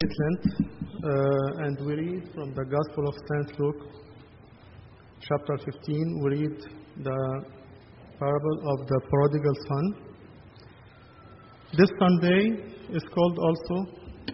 Basic Lent, uh, and we read from the Gospel of St. Luke, chapter 15. We read the parable of the prodigal son. This Sunday is called also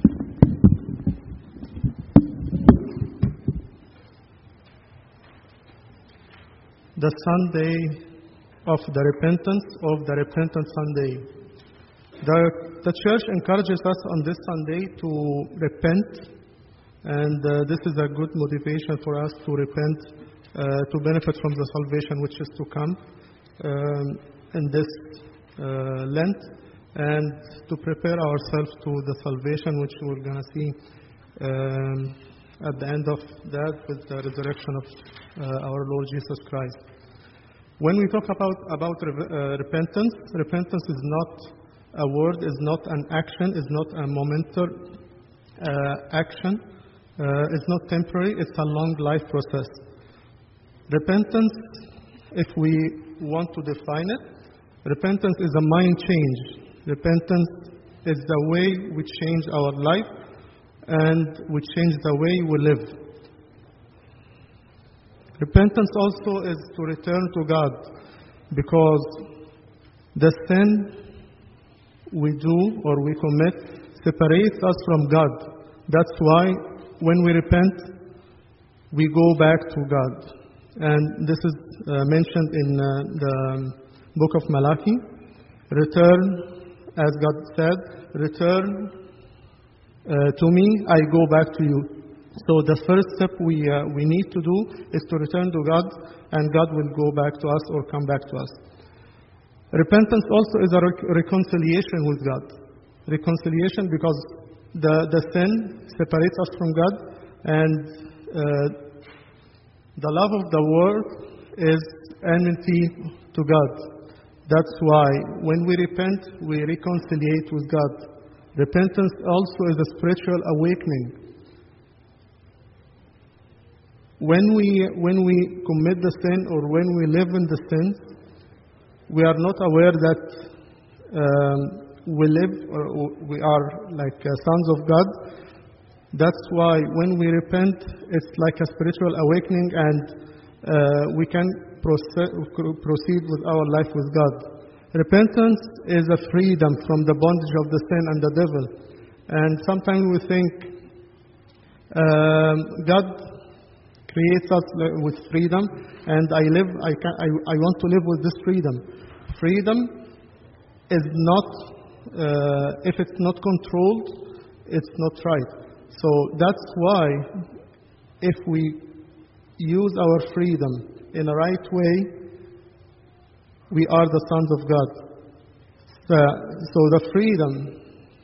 the Sunday of the repentance of the repentant Sunday. The, the church encourages us on this Sunday to repent, and uh, this is a good motivation for us to repent, uh, to benefit from the salvation which is to come um, in this uh, Lent, and to prepare ourselves to the salvation which we're going to see um, at the end of that with the resurrection of uh, our Lord Jesus Christ. When we talk about, about re- uh, repentance, repentance is not a word, is not an action, is not a momental uh, action, uh, it's not temporary, it's a long life process. Repentance, if we want to define it, repentance is a mind change. Repentance is the way we change our life and we change the way we live. Repentance also is to return to God because the sin we do or we commit separates us from God. That's why when we repent, we go back to God. And this is uh, mentioned in uh, the book of Malachi. Return, as God said, return uh, to me, I go back to you. So the first step we, uh, we need to do is to return to God, and God will go back to us or come back to us. Repentance also is a rec- reconciliation with God. Reconciliation because the, the sin separates us from God, and uh, the love of the world is enmity to God. That's why when we repent, we reconciliate with God. Repentance also is a spiritual awakening. When we, when we commit the sin or when we live in the sin, we are not aware that um, we live or we are like uh, sons of God. That's why when we repent, it's like a spiritual awakening and uh, we can proce- proceed with our life with God. Repentance is a freedom from the bondage of the sin and the devil. And sometimes we think um, God creates us with freedom, and I live. I can. I, I want to live with this freedom. Freedom is not. Uh, if it's not controlled, it's not right. So that's why, if we use our freedom in a right way, we are the sons of God. Uh, so the freedom,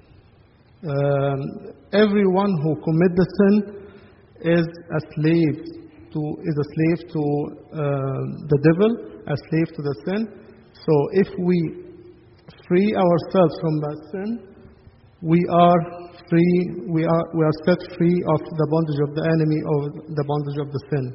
um, everyone who commit the sin is a slave to is a slave to uh, the devil, a slave to the sin. So if we free ourselves from that sin, we are free. We are we are set free of the bondage of the enemy, of the bondage of the sin.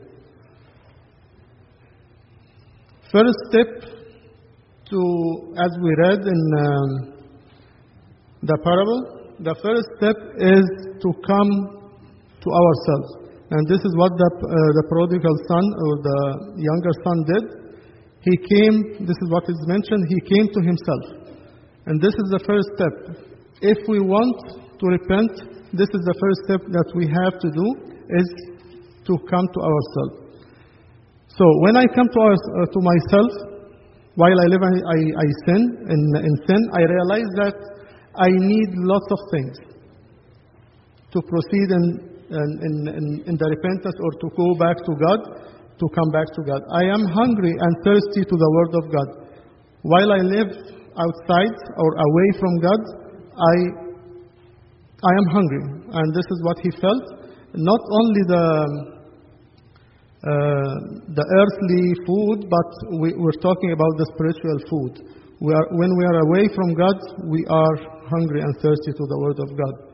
First step to, as we read in um, the parable, the first step is to come to ourselves. And this is what the, uh, the prodigal son or the younger son did. He came, this is what is mentioned, he came to himself. And this is the first step. If we want to repent, this is the first step that we have to do is to come to ourselves. So when I come to, our, uh, to myself, while I live, I, I, I sin in, in sin, I realize that I need lots of things to proceed in, in, in, in the repentance or to go back to God, to come back to God. I am hungry and thirsty to the Word of God. While I live outside or away from God, I, I am hungry. And this is what he felt. Not only the, uh, the earthly food, but we, we're talking about the spiritual food. We are, when we are away from God, we are hungry and thirsty to the Word of God.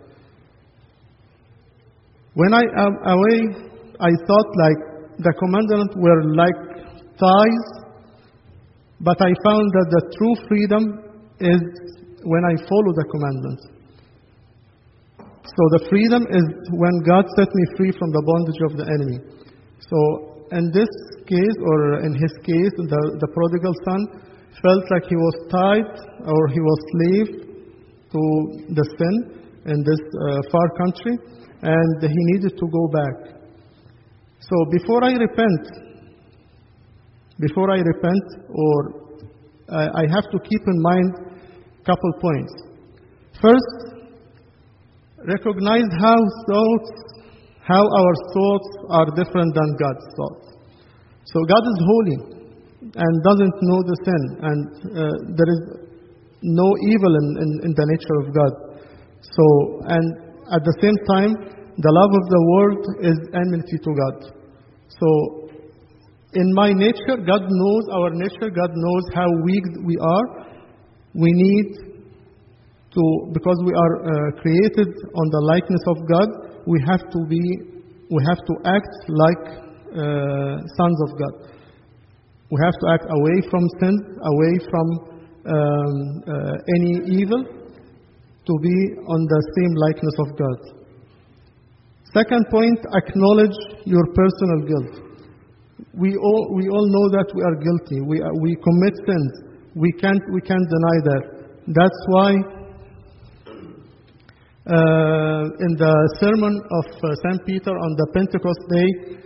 When I am away, I thought like the commandments were like ties, but I found that the true freedom is when I follow the commandments. So the freedom is when God set me free from the bondage of the enemy. So in this case, or in his case, the, the prodigal son felt like he was tied or he was slave to the sin in this uh, far country, and he needed to go back. So before I repent, before I repent, or I I have to keep in mind a couple points. First, recognize how thoughts, how our thoughts are different than God's thoughts. So God is holy and doesn't know the sin, and uh, there is no evil in, in, in the nature of God. So, and at the same time, the love of the world is enmity to God. So, in my nature, God knows our nature, God knows how weak we are. We need to, because we are uh, created on the likeness of God, we have to be, we have to act like uh, sons of God. We have to act away from sin, away from um, uh, any evil, to be on the same likeness of God. Second point, acknowledge your personal guilt. We all, we all know that we are guilty. We, are, we commit sins. We can't, we can't deny that. That's why uh, in the sermon of uh, St. Peter on the Pentecost day,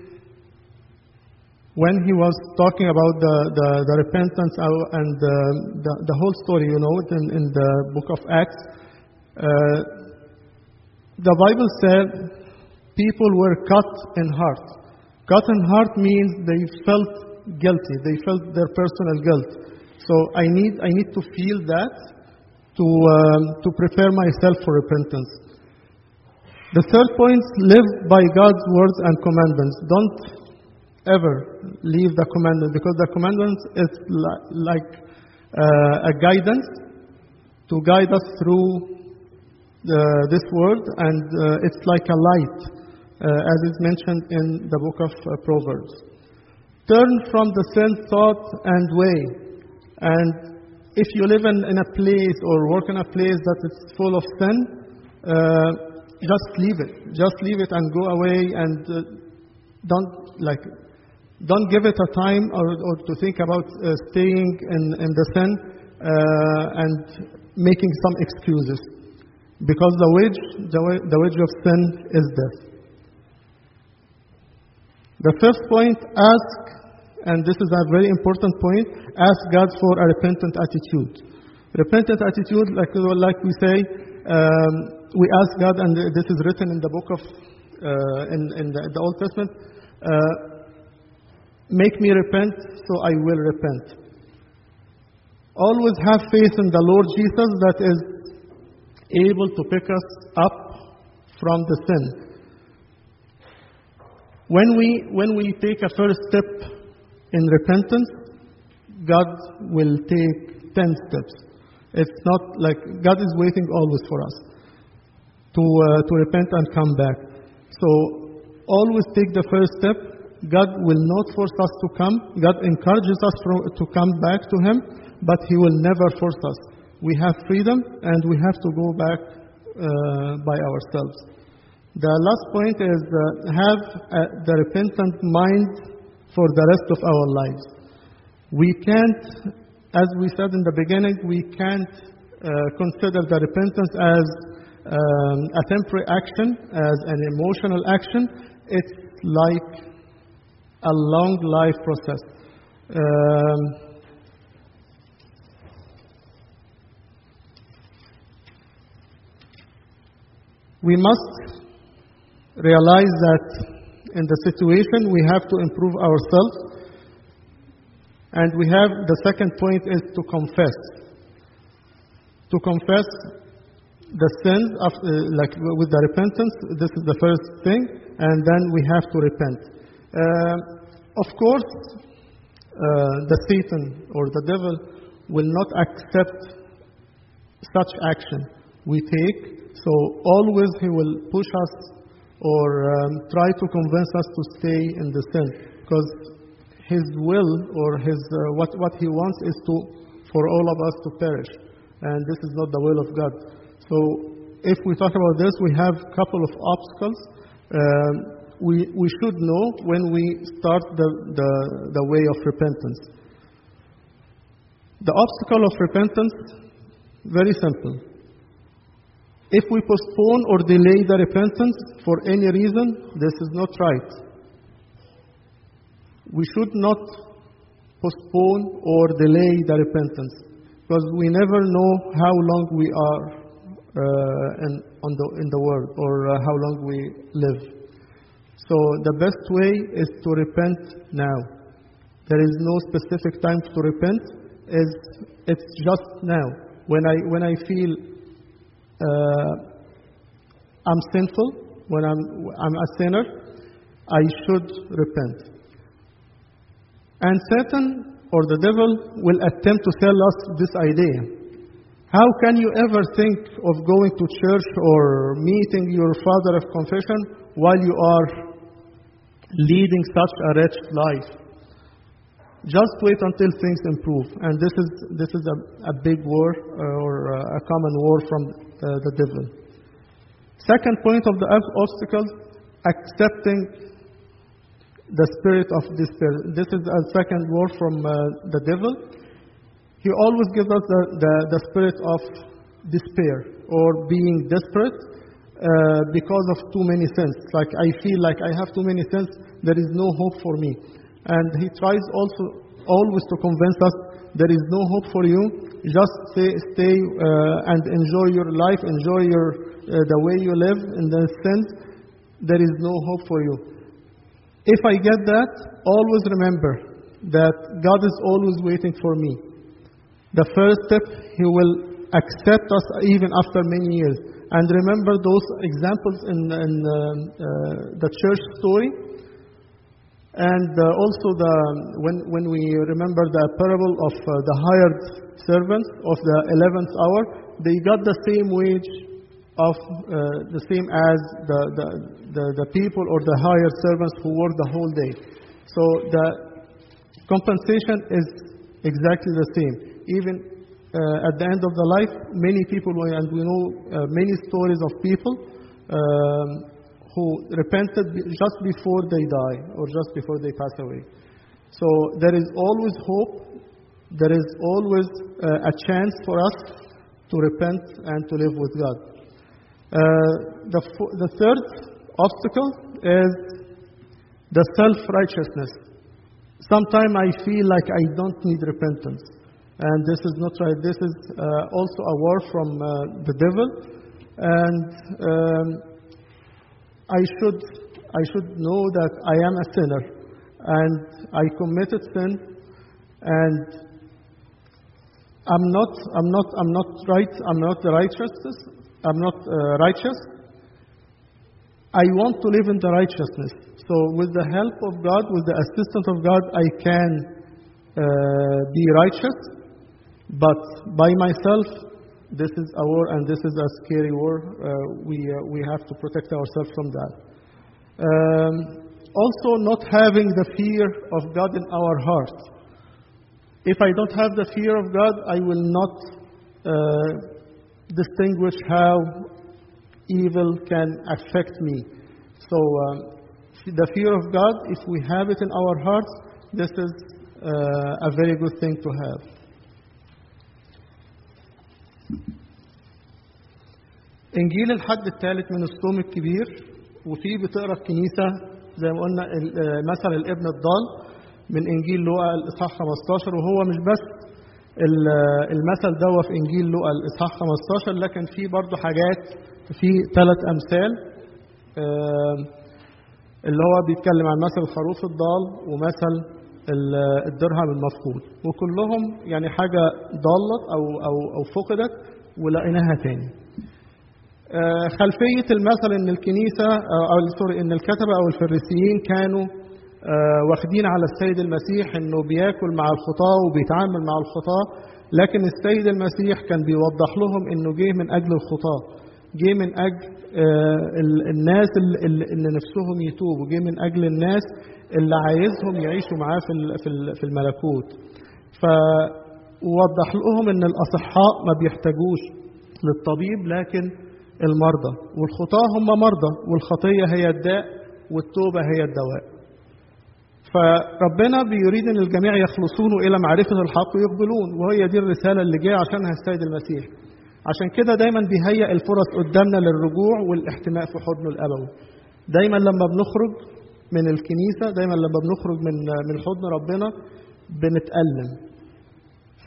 when he was talking about the, the, the repentance uh, and the, the, the whole story, you know, it in, in the book of Acts, uh, the Bible said people were cut in heart. Cut in heart means they felt guilty, they felt their personal guilt. So I need, I need to feel that to, um, to prepare myself for repentance. The third point, live by God's words and commandments. Don't ever leave the commandment because the commandment is li- like uh, a guidance to guide us through the, this world, and uh, it's like a light, uh, as is mentioned in the book of uh, Proverbs. Turn from the sin thought and way, and if you live in, in a place or work in a place that is full of sin, uh, just leave it. Just leave it and go away and uh, don't like don't give it a time or, or to think about uh, staying in, in the sin uh, and making some excuses because the wage the, wa- the wage of sin is death. The first point, ask, and this is a very important point, ask God for a repentant attitude. Repentant attitude, like, like we say, um, we ask God, and this is written in the book of, uh, in, in the, the Old Testament, uh, make me repent, so I will repent. Always have faith in the Lord Jesus that is able to pick us up from the sin. When we, when we take a first step in repentance, God will take 10 steps. It's not like God is waiting always for us to, uh, to repent and come back. So always take the first step. God will not force us to come. God encourages us fro- to come back to Him, but He will never force us. We have freedom and we have to go back uh, by ourselves. The last point is uh, have uh, the repentant mind for the rest of our lives. We can't, as we said in the beginning, we can't uh, consider the repentance as um, a temporary action, as an emotional action. It's like a long life process. Um, we must realize that in the situation we have to improve ourselves. And we have the second point is to confess. To confess the sins, of, uh, like with the repentance, this is the first thing, and then we have to repent. Uh, of course, uh, the Satan or the devil will not accept such action we take. So always he will push us or um, try to convince us to stay in the sin because his will or his uh, what what he wants is to for all of us to perish and this is not the will of God so if we talk about this, we have a couple of obstacles. Um, we, we should know when we start the, the, the way of repentance. The obstacle of repentance, very simple. If we postpone or delay the repentance for any reason, this is not right. We should not postpone or delay the repentance because we never know how long we are uh, in, on the, in the world or uh, how long we live. So the best way is to repent now. There is no specific time to repent. It's, it's just now. When I, when I feel uh, I'm sinful, when I'm, I'm a sinner, I should repent. And Satan or the devil will attempt to sell us this idea. How can you ever think of going to church or meeting your father of confession while you are leading such a wretched life? Just wait until things improve. And this is, this is a, a big war uh, or uh, a common war from uh, the devil. Second point of the obstacle accepting the spirit of despair. This is a second war from uh, the devil. He always gives us the, the, the spirit of despair or being desperate uh, because of too many sins. Like I feel like I have too many sins, there is no hope for me. And he tries also always to convince us there is no hope for you. Just stay, stay uh, and enjoy your life, enjoy your, uh, the way you live in the sins. There is no hope for you. If I get that, always remember that God is always waiting for me. The first step, He will accept us even after many years. And remember those examples in, in uh, uh, the church story. And uh, also the, when, when we remember the parable of uh, the hired servants of the 11th hour, they got the same wage of uh, the same as the, the, the, the people or the hired servants who work the whole day. So the compensation is exactly the same. Even uh, at the end of the life, many people, and we know uh, many stories of people um, who repented just before they die or just before they pass away. So there is always hope. There is always uh, a chance for us to repent and to live with God. Uh, the, the third obstacle is the self righteousness. Sometimes I feel like I don't need repentance. And this is not right. This is uh, also a war from uh, the devil. And um, I, should, I should know that I am a sinner. And I committed sin. And I'm not, I'm not, I'm not right. I'm not righteous. I'm not uh, righteous. I want to live in the righteousness. So, with the help of God, with the assistance of God, I can uh, be righteous. But by myself, this is a war, and this is a scary war. Uh, we uh, we have to protect ourselves from that. Um, also, not having the fear of God in our heart. If I don't have the fear of God, I will not uh, distinguish how evil can affect me. So, um, the fear of God, if we have it in our hearts, this is uh, a very good thing to have. إنجيل الحد الثالث من الصوم الكبير وفيه بتقرا الكنيسة زي ما قلنا مثل الابن الضال من إنجيل لوقا الإصحاح 15 وهو مش بس المثل ده في انجيل لوقا الاصحاح 15 لكن في برضه حاجات في ثلاث امثال اللي هو بيتكلم عن مثل الخروف الضال ومثل الدرهم المفقود وكلهم يعني حاجه ضالت او او او فقدت ولقيناها تاني خلفيه المثل ان الكنيسه او سوري ان الكتبه او الفريسيين كانوا واخدين على السيد المسيح انه بياكل مع الخطاه وبيتعامل مع الخطاه لكن السيد المسيح كان بيوضح لهم انه جه من اجل الخطاه جه من اجل الناس اللي نفسهم يتوبوا جه من اجل الناس اللي عايزهم يعيشوا معاه في في الملكوت فوضح لهم ان الاصحاء ما بيحتاجوش للطبيب لكن المرضى والخطاة هم مرضى والخطية هي الداء والتوبة هي الدواء فربنا بيريد ان الجميع يخلصون الى معرفه الحق ويقبلون وهي دي الرساله اللي جايه عشانها السيد المسيح عشان كده دايما بيهيئ الفرص قدامنا للرجوع والاحتماء في حضنه الابوي دايما لما بنخرج من الكنيسه دايما لما بنخرج من من حضن ربنا بنتالم ف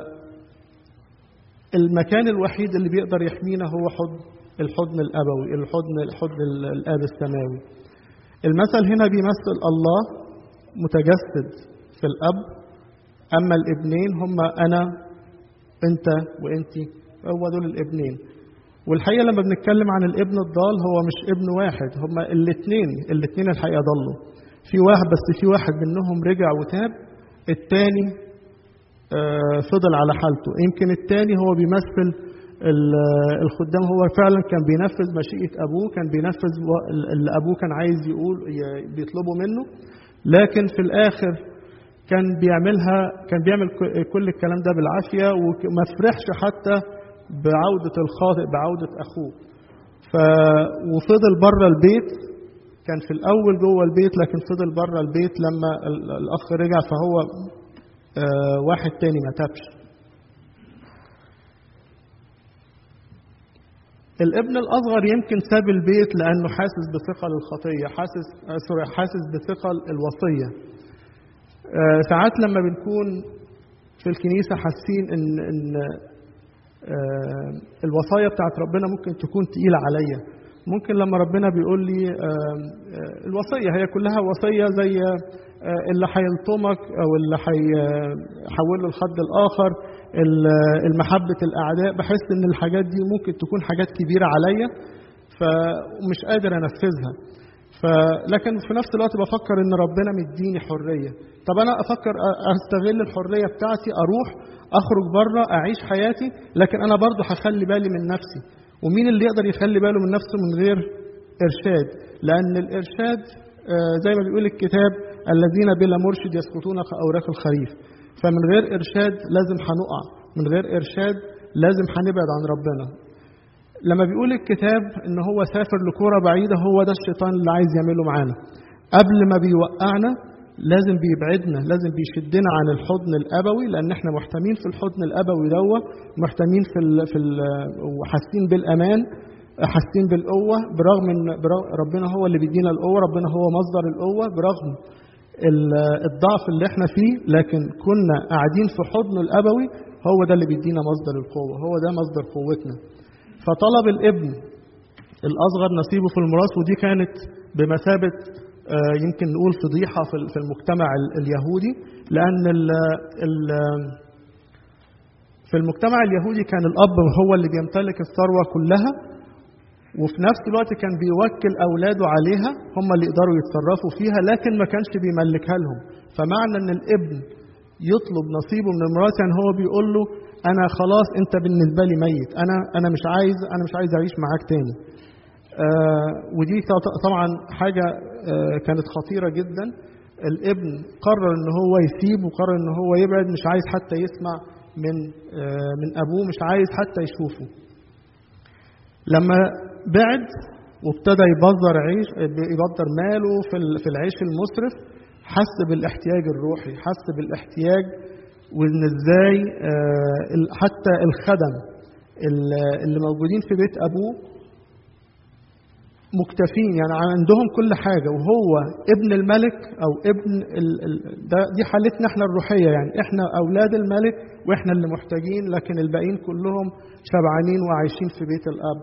المكان الوحيد اللي بيقدر يحمينا هو حضن الحضن الابوي الحضن الحضن الاب السماوي المثل هنا بيمثل الله متجسد في الاب اما الابنين هم انا انت وانتي هو دول الابنين والحقيقه لما بنتكلم عن الابن الضال هو مش ابن واحد هم الاثنين الاثنين الحقيقه ضلوا في واحد بس في واحد منهم رجع وتاب الثاني فضل على حالته يمكن الثاني هو بيمثل الخدام هو فعلا كان بينفذ مشيئة أبوه كان بينفذ اللي أبوه كان عايز يقول بيطلبه منه لكن في الآخر كان بيعملها كان بيعمل كل الكلام ده بالعافية وما فرحش حتى بعودة الخاطئ بعودة أخوه ف وفضل بره البيت كان في الأول جوه البيت لكن فضل بره البيت لما الأخ رجع فهو آه واحد تاني ما تابش الابن الأصغر يمكن ساب البيت لأنه حاسس بثقل الخطية حاسس سوري حاسس بثقل الوصية آه ساعات لما بنكون في الكنيسة حاسين إن إن آه الوصايا بتاعت ربنا ممكن تكون تقيلة عليا ممكن لما ربنا بيقول لي الوصية هي كلها وصية زي اللي هيلطمك او اللي هيحوله الخد الاخر المحبه الاعداء بحس ان الحاجات دي ممكن تكون حاجات كبيره عليا فمش قادر انفذها فلكن في نفس الوقت بفكر ان ربنا مديني حريه طب انا افكر استغل الحريه بتاعتي اروح اخرج بره اعيش حياتي لكن انا برضه هخلي بالي من نفسي ومين اللي يقدر يخلي باله من نفسه من غير ارشاد لان الارشاد زي ما بيقول الكتاب الذين بلا مرشد يسقطون كأوراق الخريف فمن غير إرشاد لازم هنقع من غير إرشاد لازم هنبعد عن ربنا لما بيقول الكتاب ان هو سافر لكرة بعيدة هو ده الشيطان اللي عايز يعمله معانا قبل ما بيوقعنا لازم بيبعدنا لازم بيشدنا عن الحضن الابوي لان احنا محتمين في الحضن الابوي دوت محتمين في ال في ال وحاسين بالامان حاسين بالقوه برغم ان ربنا هو اللي بيدينا القوه ربنا هو مصدر القوه برغم الضعف اللي احنا فيه لكن كنا قاعدين في حضنه الابوي هو ده اللي بيدينا مصدر القوه هو ده مصدر قوتنا فطلب الابن الاصغر نصيبه في الميراث ودي كانت بمثابه يمكن نقول فضيحه في المجتمع اليهودي لان ال ال في المجتمع اليهودي كان الاب هو اللي بيمتلك الثروه كلها وفي نفس الوقت كان بيوكل اولاده عليها هم اللي يقدروا يتصرفوا فيها لكن ما كانش بيملكها لهم فمعنى ان الابن يطلب نصيبه من الميراث يعني هو بيقول له انا خلاص انت بالنسبه لي ميت انا انا مش عايز انا مش عايز اعيش معاك تاني آه ودي طبعا حاجه آه كانت خطيره جدا الابن قرر ان هو يسيب وقرر ان هو يبعد مش عايز حتى يسمع من آه من ابوه مش عايز حتى يشوفه لما بعد وابتدى يبذر عيش يبذر ماله في في العيش المسرف حس بالاحتياج الروحي حس بالاحتياج وان ازاي حتى الخدم اللي موجودين في بيت ابوه مكتفين يعني عندهم كل حاجة وهو ابن الملك أو ابن ال ال ده دي حالتنا احنا الروحية يعني احنا أولاد الملك واحنا اللي محتاجين لكن الباقيين كلهم شبعانين وعايشين في بيت الأب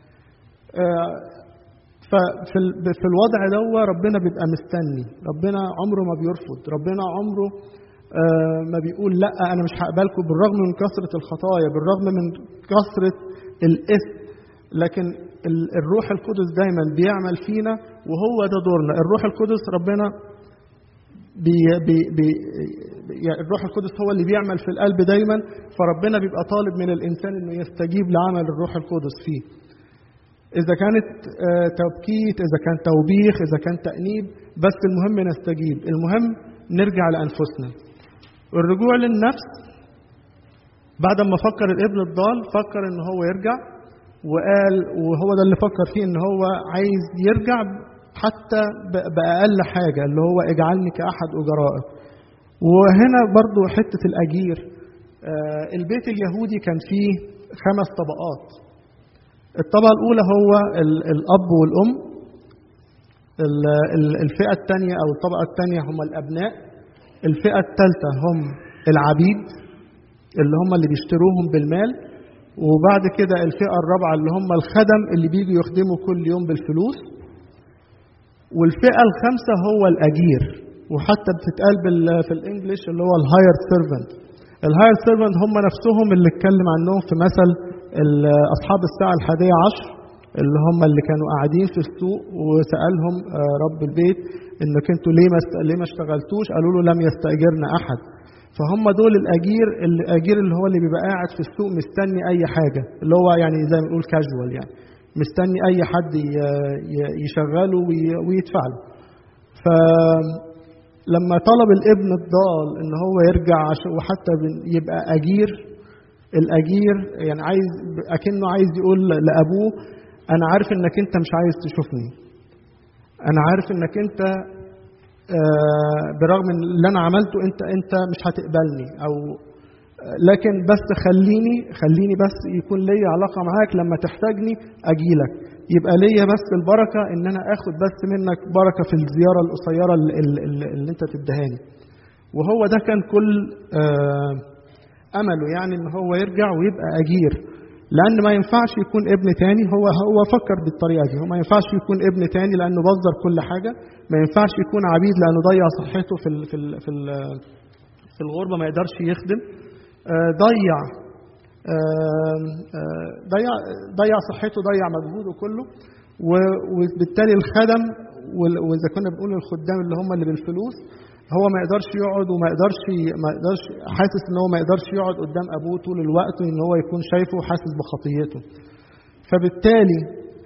ففي في الوضع ده ربنا بيبقى مستني ربنا عمره ما بيرفض ربنا عمره ما بيقول لا انا مش هقبلكم بالرغم من كثره الخطايا بالرغم من كثره الاثم لكن الروح القدس دايما بيعمل فينا وهو ده دورنا الروح القدس ربنا بي بي بي يعني الروح القدس هو اللي بيعمل في القلب دايما فربنا بيبقى طالب من الانسان انه يستجيب لعمل الروح القدس فيه إذا كانت تبكيت إذا كان توبيخ إذا كان تأنيب بس المهم نستجيب المهم نرجع لأنفسنا الرجوع للنفس بعد ما فكر الابن الضال فكر إن هو يرجع وقال وهو ده اللي فكر فيه ان هو عايز يرجع حتى ب- باقل حاجه اللي هو اجعلني كاحد اجرائك وهنا برضو حته الاجير آه، البيت اليهودي كان فيه خمس طبقات الطبقه الاولى هو ال- الاب والام ال- ال- الفئه الثانيه او الطبقه الثانيه هم الابناء الفئه الثالثه هم العبيد اللي هم اللي بيشتروهم بالمال وبعد كده الفئه الرابعه اللي هم الخدم اللي بيجوا يخدموا كل يوم بالفلوس والفئه الخامسه هو الاجير وحتى بتتقال بال- في الانجليش اللي هو الهاير سيرفنت الهاير سيرفنت هم نفسهم اللي اتكلم عنهم في مثل ال- اصحاب الساعه الحادية عشر اللي هم اللي كانوا قاعدين في السوق وسالهم آه، رب البيت انك انتوا ليه ما است- ليه ما اشتغلتوش قالوا له لم يستاجرنا احد فهم دول الاجير الاجير اللي هو اللي بيبقى قاعد في السوق مستني اي حاجه اللي هو يعني زي ما نقول كاجوال يعني مستني اي حد ي- ي- يشغله وي- ويدفع له فلما طلب الابن الضال ان هو يرجع عشان وحتى بن- يبقى اجير الاجير يعني عايز اكنه عايز يقول لابوه انا عارف انك انت مش عايز تشوفني انا عارف انك انت آه، برغم ان اللي انا عملته انت انت مش هتقبلني او لكن بس خليني خليني بس يكون ليا علاقه معاك لما تحتاجني اجيلك يبقى ليا بس البركه ان انا اخد بس منك بركه في الزياره القصيره اللي, اللي, اللي انت تدهاني وهو ده كان كل آه، امله يعني ان هو يرجع ويبقى اجير لان ما ينفعش يكون ابن تاني هو هو فكر بالطريقه دي هو ما ينفعش يكون ابن تاني لانه بذر كل حاجه ما ينفعش يكون عبيد لانه ضيع صحته في ال في ال في, ال في الغربه ما يقدرش يخدم آه، ضيع آه، آه، ضيع ضيع صحته ضيع مجهوده كله و- وبالتالي الخدم وال- واذا كنا بنقول الخدام اللي هم اللي بالفلوس هو ما يقدرش يقعد وما يقدرش ما يقدرش حاسس ان هو ما يقدرش يقعد قدام ابوه طول الوقت ان هو يكون شايفه وحاسس بخطيته فبالتالي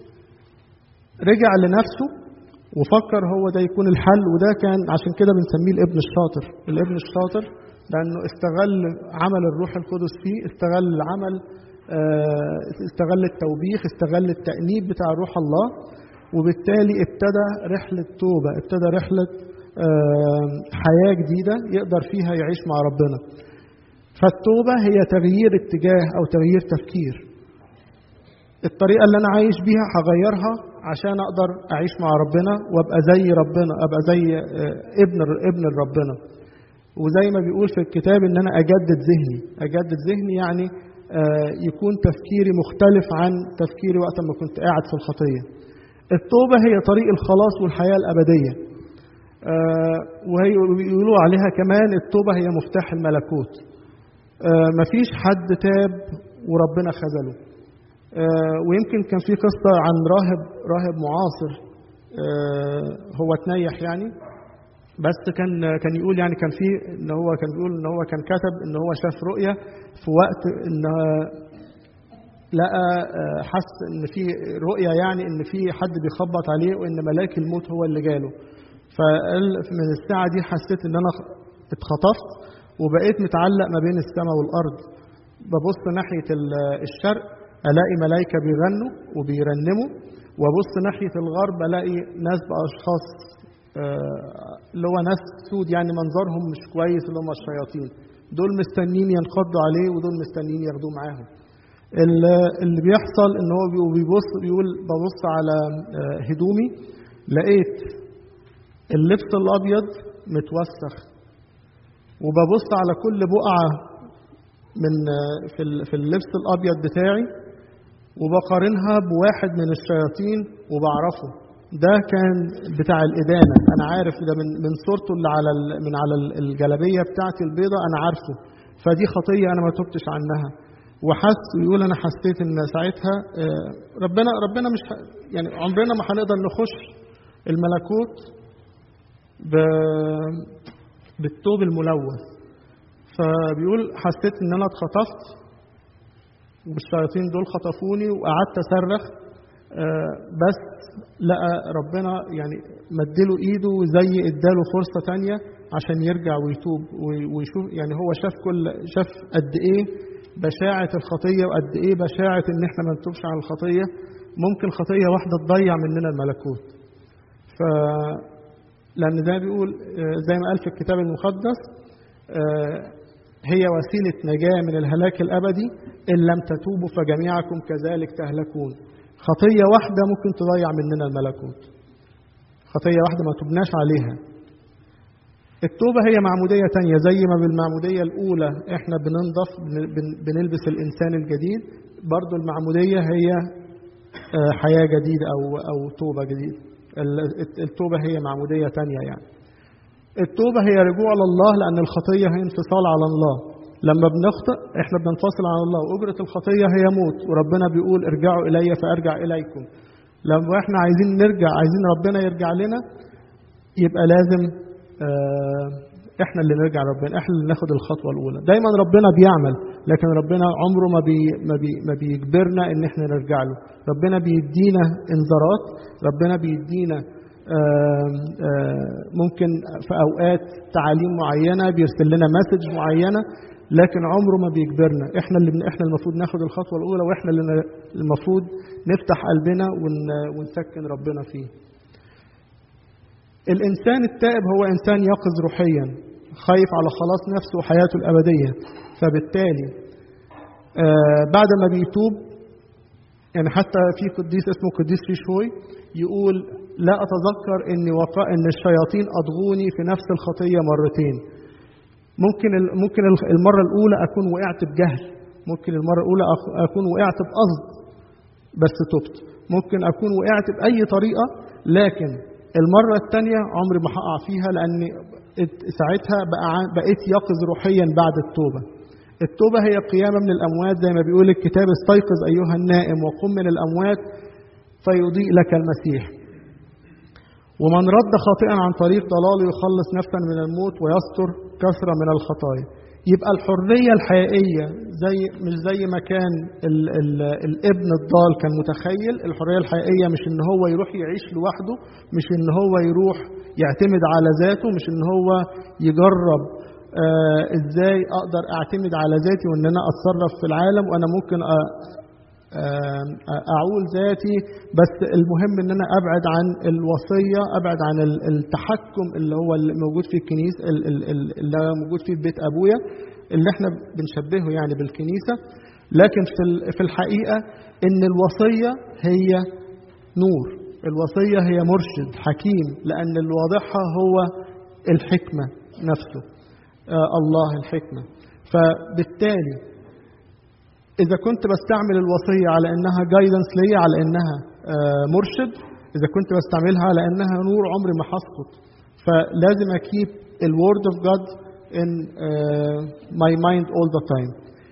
رجع لنفسه وفكر هو ده يكون الحل وده كان عشان كده بنسميه الابن الشاطر الابن الشاطر لانه استغل عمل الروح القدس فيه استغل العمل آه، استغل التوبيخ استغل التأنيب بتاع روح الله وبالتالي ابتدى رحلة توبة ابتدى رحلة آه، حياة جديدة يقدر فيها يعيش مع ربنا فالتوبة هي تغيير اتجاه أو تغيير تفكير الطريقة اللي أنا عايش بيها هغيرها عشان أقدر أعيش مع ربنا وأبقى زي ربنا أبقى زي آه، ابن ابن ربنا وزي ما بيقول في الكتاب إن أنا أجدد ذهني أجدد ذهني يعني آه، يكون تفكيري مختلف عن تفكيري وقت ما كنت قاعد في الخطية التوبة هي طريق الخلاص والحياة الأبدية آه، وهي بيقولوا عليها كمان التوبة هي مفتاح الملكوت آه، مفيش حد تاب وربنا خذله آه، ويمكن كان في قصة عن راهب راهب معاصر آه، هو تنيح يعني بس كان كان يقول يعني كان في ان هو كان بيقول ان هو كان كتب ان هو شاف رؤية في وقت ان لقى آه، حس ان في رؤية يعني ان في حد بيخبط عليه وان ملاك الموت هو اللي جاله فقال من الساعة دي حسيت ان انا اتخطفت وبقيت متعلق ما بين السماء والارض ببص ناحية ال- الشرق الاقي ملائكة بيغنوا وبيرنموا وابص ناحية الغرب الاقي ناس باشخاص آه، اللي هو ناس سود يعني منظرهم مش كويس اللي هم الشياطين دول مستنيين ينقضوا عليه ودول مستنيين ياخدوه معاهم ال- اللي بيحصل ان هو بي- بيبص بيقول ببص على آه، هدومي لقيت اللبس الابيض متوسخ وببص على كل بقعه من آه، في ال- في اللبس الابيض بتاعي وبقارنها بواحد من الشياطين وبعرفه ده كان بتاع الإدانة أنا عارف ده من من صورته اللي على ال- من على ال- الجلابية بتاعتي البيضة أنا عارفه فدي خطية أنا ما تبتش عنها وحس يقول أنا حسيت إن ساعتها آه، ربنا ربنا مش ه- يعني عمرنا ما هنقدر نخش الملكوت ب- بالثوب الملوث فبيقول حسيت إن أنا اتخطفت والشياطين دول خطفوني وقعدت اصرخ آه، بس لقى ربنا يعني مدله ايده زي اداله فرصه تانية عشان يرجع ويتوب وي- ويشوف يعني هو شاف كل شاف قد ايه بشاعة الخطية وقد إيه بشاعة إن إحنا ما نتوبش عن الخطية ممكن خطية واحدة تضيع مننا الملكوت ف لأن ده بيقول آه، زي ما قال في الكتاب المقدس آه، هي وسيلة نجاة من الهلاك الأبدي إن لم تتوبوا فجميعكم كذلك تهلكون خطية واحدة ممكن تضيع مننا الملكوت خطية واحدة ما تبناش عليها التوبة هي معمودية تانية زي ما بالمعمودية الأولى إحنا بننضف بن- بن- بنلبس الإنسان الجديد برضو المعمودية هي آه، حياة جديدة أو أو توبة جديدة ال- التوبة هي معمودية تانية يعني التوبة هي رجوع لله لأن الخطية هي انفصال على الله لما بنخطئ احنا بننفصل عن الله وأجرة الخطية هي موت وربنا بيقول ارجعوا إلي فأرجع إليكم لما احنا عايزين نرجع عايزين ربنا يرجع لنا يبقى لازم آه، احنا اللي نرجع ربنا احنا اللي ناخد الخطوه الاولى دايما ربنا بيعمل لكن ربنا عمره ما بي ما, بي ما بيجبرنا ان احنا نرجع له ربنا بيدينا انذارات ربنا بيدينا آم، آه، ممكن في اوقات تعاليم معينه بيرسل لنا مسج معينه لكن عمره ما بيجبرنا احنا اللي احنا المفروض ناخد الخطوه الاولى واحنا اللي المفروض نفتح قلبنا ون- ونسكن ربنا فيه الإنسان التائب هو إنسان يقظ روحيا خايف على خلاص نفسه وحياته الأبدية فبالتالي آه بعد ما بيتوب يعني حتى في قديس اسمه قديس ريشوي يقول لا أتذكر إني وقع إن الشياطين أضغوني في نفس الخطية مرتين ممكن ال- ممكن ال- المرة الأولى أكون وقعت بجهل ممكن المرة الأولى أخ- أكون وقعت بقصد بس تبت ممكن أكون وقعت بأي طريقة لكن المرة الثانية عمري ما هقع فيها لأن ات- ساعتها بقى ع- بقيت يقظ روحيا بعد التوبة التوبة هي قيامة من الأموات زي ما بيقول الكتاب استيقظ أيها النائم وقم من الأموات فيضيء لك المسيح ومن رد خاطئا عن طريق ضلاله يخلص نفسا من الموت ويستر كثرة من الخطايا يبقى الحرية الحقيقية زي مش زي ما كان ال ال الابن الضال كان متخيل الحرية الحقيقية مش ان هو يروح يعيش لوحده مش ان هو يروح يعتمد على ذاته مش ان هو يجرب آه ازاي اقدر اعتمد على ذاتي وان انا اتصرف في العالم وانا ممكن أ آم، اعول ذاتي بس المهم ان انا ابعد عن الوصيه ابعد عن ال- التحكم اللي هو اللي موجود في الكنيسه ال- ال- ال- اللي هو موجود في بيت ابويا اللي احنا بنشبهه يعني بالكنيسه لكن في ال- في الحقيقه ان الوصيه هي نور الوصيه هي مرشد حكيم لان اللي واضحها هو الحكمه نفسه آه الله الحكمه فبالتالي إذا كنت بستعمل الوصية على إنها جايدنس ليا على إنها آه، مرشد إذا كنت بستعملها على إنها نور عمري ما هسقط فلازم أكيب الورد اوف جاد in uh, my mind all the time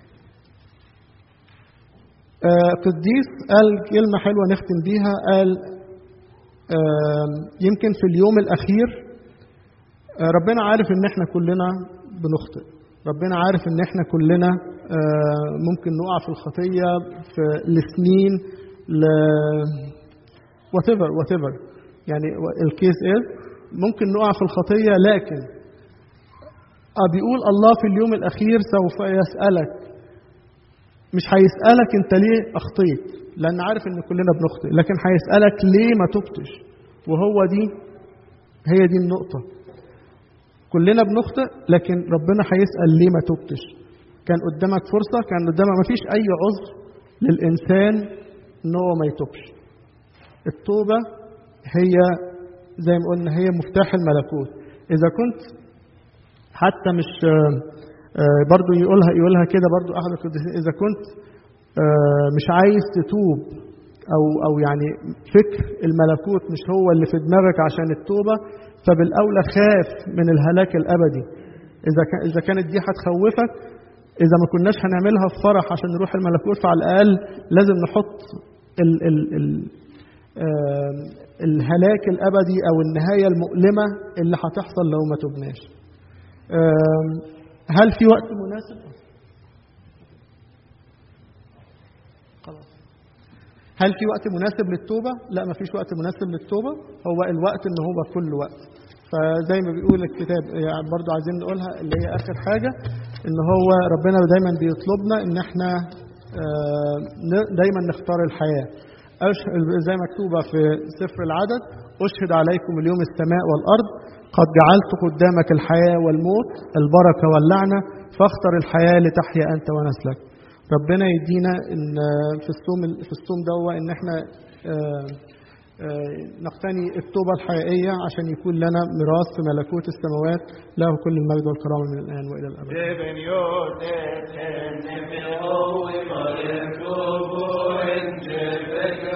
آه، قديس قال كلمة حلوة نختم بيها قال آم، يمكن في اليوم الأخير آه، ربنا عارف إن إحنا كلنا بنخطئ ربنا عارف إن إحنا كلنا آه، ممكن نقع في الخطية في لسنين ل whatever whatever يعني الكيس إيه ممكن نقع في الخطية لكن آه، بيقول الله في اليوم الأخير سوف يسألك مش هيسألك أنت ليه أخطيت لأن عارف إن كلنا بنخطئ لكن هيسألك ليه ما تبتش وهو دي هي دي النقطة كلنا بنخطئ لكن ربنا هيسأل ليه ما تبتش كان قدامك فرصة كان قدامك ما فيش أي عذر للإنسان إن هو ما يتوبش التوبة هي زي ما قلنا هي مفتاح الملكوت إذا كنت حتى مش آه، برضو يقولها يقولها كده برضو أحد القديسين إذا كنت آه، مش عايز تتوب أو أو يعني فكر الملكوت مش هو اللي في دماغك عشان التوبة فبالأولى خاف من الهلاك الأبدي إذا كان إذا كانت دي هتخوفك إذا ما كناش هنعملها في فرح عشان نروح الملكوت فعلى الأقل لازم نحط ال ال ال آم، الهلاك الأبدي أو النهاية المؤلمة اللي هتحصل لو ما تبناش آم، هل في وقت مناسب؟ خلاص هل في وقت مناسب للتوبة؟ لا ما فيش وقت مناسب للتوبة هو الوقت ان هو كل وقت فزي ما بيقول الكتاب يعني برضو عايزين نقولها اللي هي اخر حاجة ان هو ربنا دايما بيطلبنا ان احنا آه، ن- دايما نختار الحياه أش- زي مكتوبه في سفر العدد اشهد عليكم اليوم السماء والارض قد جعلت قدامك الحياه والموت البركه واللعنه فاختر الحياه لتحيا انت ونسلك ربنا يدينا ان آه، في الصوم في الصوم ده ان احنا آه، آه، نقتني التوبة الحقيقية عشان يكون لنا ميراث في ملكوت السماوات له كل المجد والكرامة من الآن وإلى الأبد Given your death and the holy mother, go for and